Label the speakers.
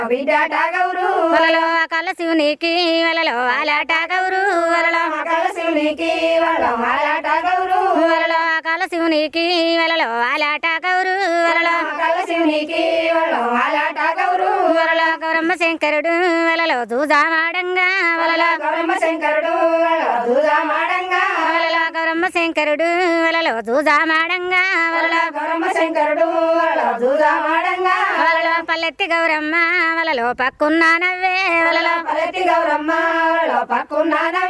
Speaker 1: బిడ్డాట గౌరు
Speaker 2: వలలో కల శివునికి వలలో ఆలాట గౌరు వలలో
Speaker 1: కల శివునికి వాళ్ళ మాలాట గౌరు
Speaker 2: వలలో కల శివునికి వలలో ఆలాట గౌరు వలలో
Speaker 1: కల శివునికి వాళ్ళ మాలాట గౌరు
Speaker 2: వలలో గౌరమ్మ శంకరుడు వలలో దూజామాడంగా వలలో
Speaker 1: గౌరమ్మ శంకరుడు వాళ్ళ దూదా మాడంగా
Speaker 2: వలలో గౌరమ్మ శంకరుడు వలలో దూజామాడంగా వలలో
Speaker 1: గౌరమ్మ శంకరుడు వాళ్ళ దూదా మాడంగా
Speaker 2: వలలో పల్లెత్తి గౌరమ్మ వలలో పక్కున్నా నవ్వే వలలో
Speaker 1: పలెత్తి గౌరమ్మ వాళ్ళ పక్కున్నాన